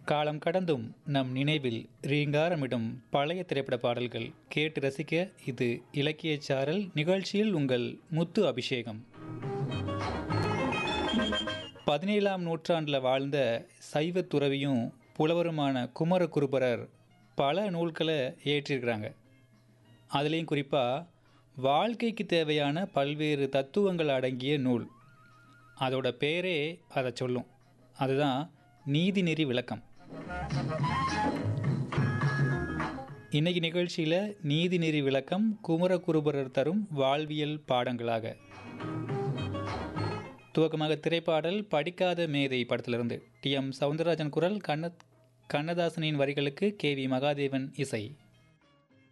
காலம் கடந்தும் நம் நினைவில் ரீங்காரமிடும் பழைய திரைப்பட பாடல்கள் கேட்டு ரசிக்க இது இலக்கிய சாரல் நிகழ்ச்சியில் உங்கள் முத்து அபிஷேகம் பதினேழாம் நூற்றாண்டில் வாழ்ந்த சைவ துறவியும் புலவருமான குமரகுருபரர் பல நூல்களை ஏற்றிருக்கிறாங்க அதுலேயும் குறிப்பாக வாழ்க்கைக்கு தேவையான பல்வேறு தத்துவங்கள் அடங்கிய நூல் அதோட பேரே அதை சொல்லும் அதுதான் நீதிநெறி விளக்கம் இன்னைக்கு நிகழ்ச்சியில் நீதிநெறி விளக்கம் குமரகுருபரர் தரும் வாழ்வியல் பாடங்களாக துவக்கமாக திரைப்பாடல் படிக்காத மேதை படத்திலிருந்து டி எம் சவுந்தரராஜன் குரல் கண்ண கண்ணதாசனின் வரிகளுக்கு கே வி மகாதேவன் இசை